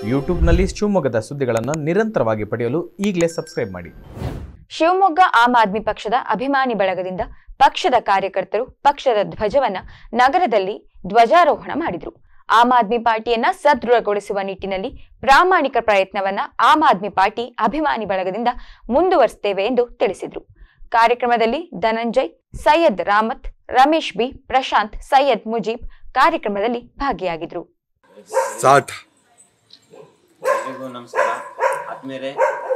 ಯೂಟ್ಯೂಬ್ನಲ್ಲಿ ಶಿವಮೊಗ್ಗದ ಸುದ್ದಿಗಳನ್ನು ನಿರಂತರವಾಗಿ ಪಡೆಯಲು ಈಗಲೇ ಸಬ್ಸ್ಕ್ರೈಬ್ ಮಾಡಿ ಶಿವಮೊಗ್ಗ ಆಮ್ ಆದ್ಮಿ ಪಕ್ಷದ ಅಭಿಮಾನಿ ಬಳಗದಿಂದ ಪಕ್ಷದ ಕಾರ್ಯಕರ್ತರು ಪಕ್ಷದ ಧ್ವಜವನ್ನ ನಗರದಲ್ಲಿ ಧ್ವಜಾರೋಹಣ ಮಾಡಿದ್ರು ಆಮ್ ಆದ್ಮಿ ಪಾರ್ಟಿಯನ್ನ ಸದೃಢಗೊಳಿಸುವ ನಿಟ್ಟಿನಲ್ಲಿ ಪ್ರಾಮಾಣಿಕ ಪ್ರಯತ್ನವನ್ನ ಆಮ್ ಆದ್ಮಿ ಪಾರ್ಟಿ ಅಭಿಮಾನಿ ಬಳಗದಿಂದ ಮುಂದುವರಿಸುತ್ತೇವೆ ಎಂದು ತಿಳಿಸಿದ್ರು ಕಾರ್ಯಕ್ರಮದಲ್ಲಿ ಧನಂಜಯ್ ಸೈಯದ್ ರಾಮತ್ ರಮೇಶ್ ಬಿ ಪ್ರಶಾಂತ್ ಸೈಯದ್ ಮುಜೀಬ್ ಕಾರ್ಯಕ್ರಮದಲ್ಲಿ ಭಾಗಿಯಾಗಿದ್ರು ಸ್ಟಾರ್ಟ್ ಎಲ್ರಿಗೂ ನಮಸ್ಕಾರ ಆತ್ಮೀಯರೇ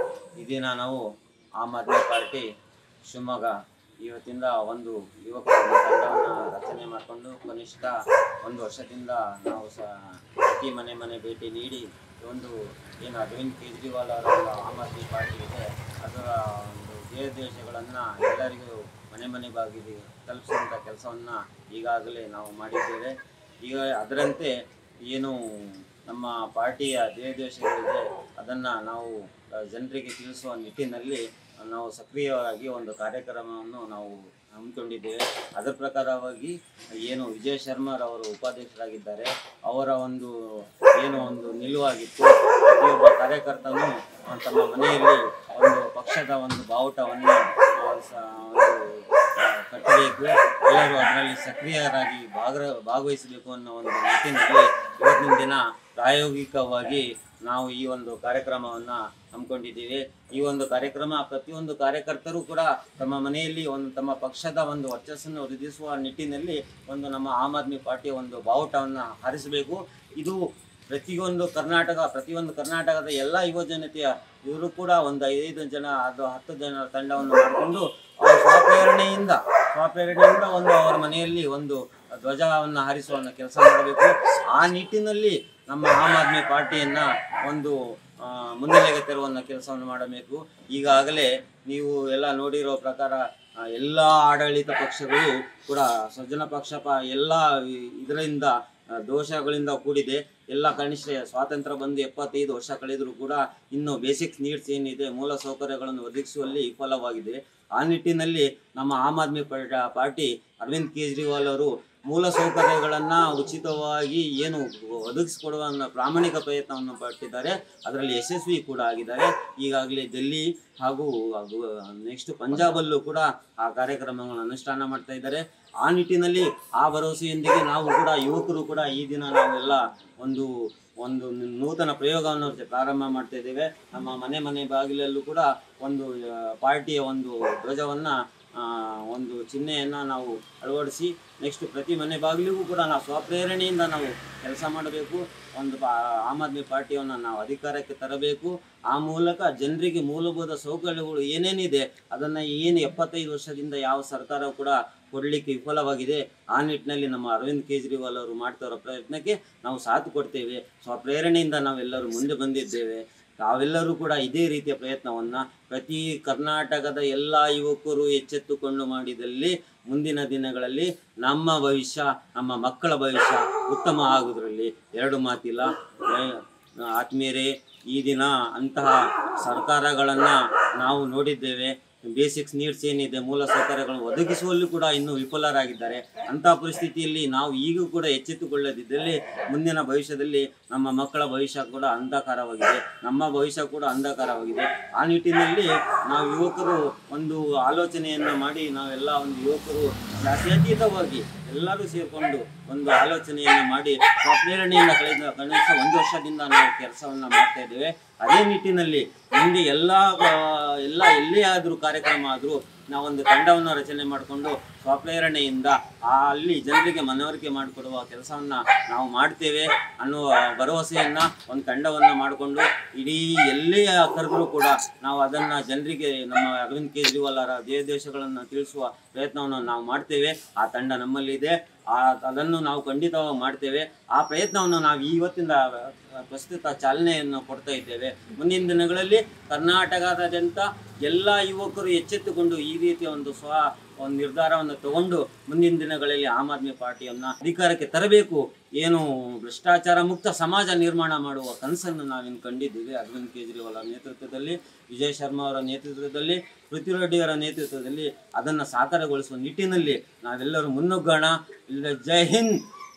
ಈ ದಿನ ನಾವು ಆಮ್ ಆದ್ಮಿ ಪಾರ್ಟಿ ಶಿವಮೊಗ್ಗ ಇವತ್ತಿಂದ ಒಂದು ಯುವಕರ ತಂಡವನ್ನು ರಚನೆ ಮಾಡಿಕೊಂಡು ಕನಿಷ್ಠ ಒಂದು ವರ್ಷದಿಂದ ನಾವು ಸಹ ಪ್ರತಿ ಮನೆ ಮನೆ ಭೇಟಿ ನೀಡಿ ಒಂದು ಏನು ಅರವಿಂದ್ ಕೇಜ್ರಿವಾಲ್ ಅವರ ಒಂದು ಆಮ್ ಆದ್ಮಿ ಪಾರ್ಟಿ ಇದೆ ಅದರ ಒಂದು ದೇಶಗಳನ್ನು ಎಲ್ಲರಿಗೂ ಮನೆ ಮನೆ ಬಾಗಿಲಿಗೆ ತಲುಪಿಸುವಂಥ ಕೆಲಸವನ್ನು ಈಗಾಗಲೇ ನಾವು ಮಾಡಿದ್ದೇವೆ ಈಗ ಅದರಂತೆ ಏನು ನಮ್ಮ ಪಾರ್ಟಿಯ ಧ್ಯೇಯೋದ್ದೇಶಗಳಿದೆ ಅದನ್ನು ನಾವು ಆ, ಜನರಿಗೆ ತಿಳಿಸುವ ನಿಟ್ಟಿನಲ್ಲಿ ನಾವು ಸಕ್ರಿಯವಾಗಿ ಒಂದು ಕಾರ್ಯಕ್ರಮವನ್ನು ನಾವು ಹಮ್ಮಿಕೊಂಡಿದ್ದೇವೆ ಅದರ ಪ್ರಕಾರವಾಗಿ ಏನು ವಿಜಯ್ ಶರ್ಮರವರು ಉಪಾಧ್ಯಕ್ಷರಾಗಿದ್ದಾರೆ ಅವರ ಒಂದು ಏನು ಒಂದು ನಿಲುವಾಗಿತ್ತು ಪ್ರತಿಯೊಬ್ಬ ಕಾರ್ಯಕರ್ತನು ತಮ್ಮ ಮನೆಯಲ್ಲಿ ಒಂದು ಪಕ್ಷದ ಒಂದು ಬಾವುಟವನ್ನು ಆ, ಸ- ಒಂದು ಆ, ಕಟ್ಟಬೇಕು ಎಲ್ಲರೂ ಅದರಲ್ಲಿ ಸಕ್ರಿಯರಾಗಿ ಭಾಗ ಭಾಗವಹಿಸಬೇಕು ಅನ್ನೋ ಒಂದು ನಿಟ್ಟಿನಲ್ಲಿ ಇವತ್ತಿನ ದಿನ ಪ್ರಾಯೋಗಿಕವಾಗಿ ನಾವು ಈ ಒಂದು ಕಾರ್ಯಕ್ರಮವನ್ನು ಹಮ್ಮಿಕೊಂಡಿದ್ದೀವಿ ಈ ಒಂದು ಕಾರ್ಯಕ್ರಮ ಪ್ರತಿಯೊಂದು ಕಾರ್ಯಕರ್ತರು ಕೂಡ ತಮ್ಮ ಮನೆಯಲ್ಲಿ ಒಂದು ತಮ್ಮ ಪಕ್ಷದ ಒಂದು ವರ್ಚಸ್ಸನ್ನು ವೃದ್ಧಿಸುವ ನಿಟ್ಟಿನಲ್ಲಿ ಒಂದು ನಮ್ಮ ಆಮ್ ಆದ್ಮಿ ಪಾರ್ಟಿಯ ಒಂದು ಬಾವುಟವನ್ನು ಹಾರಿಸಬೇಕು ಇದು ಪ್ರತಿಯೊಂದು ಕರ್ನಾಟಕ ಪ್ರತಿಯೊಂದು ಕರ್ನಾಟಕದ ಎಲ್ಲ ಯುವ ಜನತೆಯ ಇವರು ಕೂಡ ಒಂದು ಐದೈದು ಜನ ಅದು ಹತ್ತು ಜನರ ತಂಡವನ್ನು ಮಾಡಿಕೊಂಡು ಅವರು ಸ್ವಪ್ರೇರಣೆಯಿಂದ ಸ್ವಪ್ರೇರಣೆಯಿಂದ ಒಂದು ಅವರ ಮನೆಯಲ್ಲಿ ಒಂದು ಧ್ವಜವನ್ನು ಹಾರಿಸುವ ಕೆಲಸ ಮಾಡಬೇಕು ಆ ನಿಟ್ಟಿನಲ್ಲಿ ನಮ್ಮ ಆಮ್ ಆದ್ಮಿ ಪಾರ್ಟಿಯನ್ನ ಒಂದು ಆ, ಮುನ್ನೆಲೆಗೆ ತರುವಂಥ ಕೆಲಸವನ್ನು ಮಾಡಬೇಕು ಈಗಾಗಲೇ ನೀವು ಎಲ್ಲ ನೋಡಿರೋ ಪ್ರಕಾರ ಆ, ಎಲ್ಲ ಆಡಳಿತ ಪಕ್ಷಗಳು ಕೂಡ ಸ್ವಜನ ಪಕ್ಷಪ ಎಲ್ಲ ಇದರಿಂದ ಆ, ದೋಷಗಳಿಂದ ಕೂಡಿದೆ ಎಲ್ಲ ಕನಿಷ್ಠ ಸ್ವಾತಂತ್ರ್ಯ ಬಂದು ಎಪ್ಪತ್ತೈದು ವರ್ಷ ಕಳೆದರೂ ಕೂಡ ಇನ್ನು ಬೇಸಿಕ್ಸ್ ನೀಡ್ಸ್ ಏನಿದೆ ಮೂಲ ಸೌಕರ್ಯಗಳನ್ನು ಒದಗಿಸುವಲ್ಲಿ ವಿಫಲವಾಗಿದೆ ಆ ನಿಟ್ಟಿನಲ್ಲಿ ನಮ್ಮ ಆಮ್ ಆದ್ಮಿ ಪಾರ್ಟ- ಪಾರ್ಟಿ ಅರವಿಂದ್ ಕೇಜ್ರಿವಾಲ್ ಅವರು ಮೂಲ ಸೌಕರ್ಯಗಳನ್ನು ಉಚಿತವಾಗಿ ಏನು ಒದಗಿಸಿಕೊಡುವ ಅನ್ನೋ ಪ್ರಾಮಾಣಿಕ ಪ್ರಯತ್ನವನ್ನು ಪಟ್ಟಿದ್ದಾರೆ ಅದರಲ್ಲಿ ಯಶಸ್ವಿ ಕೂಡ ಆಗಿದ್ದಾರೆ ಈಗಾಗಲೇ ದಿಲ್ಲಿ ಹಾಗೂ ನೆಕ್ಸ್ಟ್ ಪಂಜಾಬಲ್ಲೂ ಕೂಡ ಆ ಕಾರ್ಯಕ್ರಮಗಳನ್ನು ಅನುಷ್ಠಾನ ಮಾಡ್ತಾ ಇದ್ದಾರೆ ಆ ನಿಟ್ಟಿನಲ್ಲಿ ಆ ಭರವಸೆಯೊಂದಿಗೆ ನಾವು ಕೂಡ ಯುವಕರು ಕೂಡ ಈ ದಿನ ನಾವೆಲ್ಲ ಒಂದು ಒಂದು ನೂತನ ಪ್ರಯೋಗವನ್ನು ಪ್ರಾರಂಭ ಮಾಡ್ತಾ ಇದ್ದೇವೆ ನಮ್ಮ ಮನೆ ಮನೆ ಬಾಗಿಲಲ್ಲೂ ಕೂಡ ಒಂದು ಆ, ಪಾರ್ಟಿಯ ಒಂದು ಧ್ವಜವನ್ನು ಆ, ಒಂದು ಚಿಹ್ನೆಯನ್ನು ನಾವು ಅಳವಡಿಸಿ ನೆಕ್ಸ್ಟ್ ಪ್ರತಿ ಮನೆ ಬಾಗಿಲಿಗೂ ಕೂಡ ನಾವು ಸ್ವಪ್ರೇರಣೆಯಿಂದ ನಾವು ಕೆಲಸ ಮಾಡಬೇಕು ಒಂದು ಪಾ ಆಮ್ ಆದ್ಮಿ ಪಾರ್ಟಿಯನ್ನು ನಾವು ಅಧಿಕಾರಕ್ಕೆ ತರಬೇಕು ಆ ಮೂಲಕ ಜನರಿಗೆ ಮೂಲಭೂತ ಸೌಕರ್ಯಗಳು ಏನೇನಿದೆ ಅದನ್ನು ಏನು ಎಪ್ಪತ್ತೈದು ವರ್ಷದಿಂದ ಯಾವ ಸರ್ಕಾರ ಕೂಡ ಕೊಡಲಿಕ್ಕೆ ವಿಫಲವಾಗಿದೆ ಆ ನಿಟ್ಟಿನಲ್ಲಿ ನಮ್ಮ ಅರವಿಂದ್ ಕೇಜ್ರಿವಾಲ್ ಅವರು ಮಾಡ್ತಾ ಇರೋ ಪ್ರಯತ್ನಕ್ಕೆ ನಾವು ಸಾಥ್ ಕೊಡ್ತೇವೆ ಸ್ವಪ್ರೇರಣೆಯಿಂದ ನಾವೆಲ್ಲರೂ ಮುಂದೆ ಬಂದಿದ್ದೇವೆ ತಾವೆಲ್ಲರೂ ಕೂಡ ಇದೇ ರೀತಿಯ ಪ್ರಯತ್ನವನ್ನ ಪ್ರತಿ ಕರ್ನಾಟಕದ ಎಲ್ಲ ಯುವಕರು ಎಚ್ಚೆತ್ತುಕೊಂಡು ಮಾಡಿದಲ್ಲಿ ಮುಂದಿನ ದಿನಗಳಲ್ಲಿ ನಮ್ಮ ಭವಿಷ್ಯ ನಮ್ಮ ಮಕ್ಕಳ ಭವಿಷ್ಯ ಉತ್ತಮ ಆಗುವುದರಲ್ಲಿ ಎರಡು ಮಾತಿಲ್ಲ ಏ, ಆತ್ಮೀಯರೇ ಈ ದಿನ ಅಂತಹ ಸರ್ಕಾರಗಳನ್ನು ನಾವು ನೋಡಿದ್ದೇವೆ ಬೇಸಿಕ್ಸ್ ನೀಡ್ಸ್ ಏನಿದೆ ಮೂಲ ಸೌಕರ್ಯಗಳನ್ನು ಒದಗಿಸುವಲ್ಲೂ ಕೂಡ ಇನ್ನೂ ವಿಫಲರಾಗಿದ್ದಾರೆ ಅಂತಹ ಪರಿಸ್ಥಿತಿಯಲ್ಲಿ ನಾವು ಈಗೂ ಕೂಡ ಎಚ್ಚೆತ್ತುಕೊಳ್ಳದಿದ್ದಲ್ಲಿ ಮುಂದಿನ ಭವಿಷ್ಯದಲ್ಲಿ ನಮ್ಮ ಮಕ್ಕಳ ಭವಿಷ್ಯ ಕೂಡ ಅಂಧಕಾರವಾಗಿದೆ ನಮ್ಮ ಭವಿಷ್ಯ ಕೂಡ ಅಂಧಕಾರವಾಗಿದೆ ಆ ನಿಟ್ಟಿನಲ್ಲಿ ನಾವು ಯುವಕರು ಒಂದು ಆಲೋಚನೆಯನ್ನು ಮಾಡಿ ನಾವೆಲ್ಲ ಒಂದು ಯುವಕರು ಜಾತ್ಯತೀತವಾಗಿ ಎಲ್ಲರೂ ಸೇರಿಕೊಂಡು ಒಂದು ಆಲೋಚನೆಯನ್ನು ಮಾಡಿ ಸ್ವಪ್ರೇರಣೆಯಿಂದ ಕಳೆದ ಕನಿಷ್ಠ ಒಂದು ವರ್ಷದಿಂದ ನಾವು ಕೆಲಸವನ್ನು ಮಾಡ್ತಾ ಇದ್ದೇವೆ ಅದೇ ನಿಟ್ಟಿನಲ್ಲಿ ಮುಂದೆ ಎಲ್ಲ ಆ, ಎಲ್ಲ ಎಲ್ಲೇ ಆದರೂ ಕಾರ್ಯಕ್ರಮ ಆದರೂ ನಾವೊಂದು ತಂಡವನ್ನು ರಚನೆ ಮಾಡಿಕೊಂಡು ಸ್ವಪ್ರೇರಣೆಯಿಂದ ಆ ಅಲ್ಲಿ ಜನರಿಗೆ ಮನವರಿಕೆ ಮಾಡಿಕೊಡುವ ಕೆಲಸವನ್ನು ನಾವು ಮಾಡ್ತೇವೆ ಅನ್ನುವ ಭರವಸೆಯನ್ನು ಒಂದು ತಂಡವನ್ನು ಮಾಡಿಕೊಂಡು ಇಡೀ ಎಲ್ಲೇ ಕರೆದರೂ ಕೂಡ ನಾವು ಅದನ್ನು ಜನರಿಗೆ ನಮ್ಮ ಅರವಿಂದ್ ಕೇಜ್ರಿವಾಲ್ ಅವರ ದೇಶಗಳನ್ನು ತಿಳಿಸುವ ಪ್ರಯತ್ನವನ್ನು ನಾವು ಮಾಡ್ತೇವೆ ಆ ತಂಡ ನಮ್ಮಲ್ಲಿದೆ ಆ ಅದನ್ನು ನಾವು ಖಂಡಿತವಾಗಿ ಮಾಡ್ತೇವೆ ಆ ಪ್ರಯತ್ನವನ್ನು ನಾವು ಇವತ್ತಿಂದ ಪ್ರಸ್ತುತ ಚಾಲನೆಯನ್ನು ಕೊಡ್ತಾ ಇದ್ದೇವೆ ಮುಂದಿನ ದಿನಗಳಲ್ಲಿ ಕರ್ನಾಟಕದಾದ್ಯಂತ ಎಲ್ಲ ಯುವಕರು ಎಚ್ಚೆತ್ತುಕೊಂಡು ಈ ರೀತಿಯ ಒಂದು ಸ್ವ ಒಂದು ನಿರ್ಧಾರವನ್ನು ತಗೊಂಡು ಮುಂದಿನ ದಿನಗಳಲ್ಲಿ ಆಮ್ ಆದ್ಮಿ ಪಾರ್ಟಿಯನ್ನ ಅಧಿಕಾರಕ್ಕೆ ತರಬೇಕು ಏನು ಭ್ರಷ್ಟಾಚಾರ ಮುಕ್ತ ಸಮಾಜ ನಿರ್ಮಾಣ ಮಾಡುವ ಕನಸನ್ನು ನಾವಿನ್ನು ಕಂಡಿದ್ದೀವಿ ಅರವಿಂದ್ ಕೇಜ್ರಿವಾಲ್ ಅವರ ನೇತೃತ್ವದಲ್ಲಿ ವಿಜಯ್ ಶರ್ಮಾ ಅವರ ನೇತೃತ್ವದಲ್ಲಿ ಪೃಥ್ವಿರೆಡ್ಡಿ ಅವರ ನೇತೃತ್ವದಲ್ಲಿ ಅದನ್ನು ಸಾಕಾರಗೊಳಿಸುವ ನಿಟ್ಟಿನಲ್ಲಿ ನಾವೆಲ್ಲರೂ ಮುನ್ನುಗ್ಗೋಣ ಇಲ್ಲ ಜೈ ಹಿಂದ್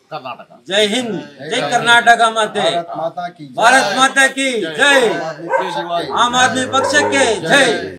ಕರ್ನಾಟಕ ಜೈ ಹಿಂದ್ ಜೈ ಕರ್ನಾಟಕ ಮಾತೆ ಭಾರತ್ ಮಾತಾ ಕಿ ಭಾರತ್ ಮಾತಾ ಕಿ ಜೈ ಆಮ್ ಆದ್ಮಿ ಪಕ್ಷಕ್ಕೆ ಆಮ್ ಆದ್ಮಿ ಪಕ್ಷಕ್ಕೆ ಜೈ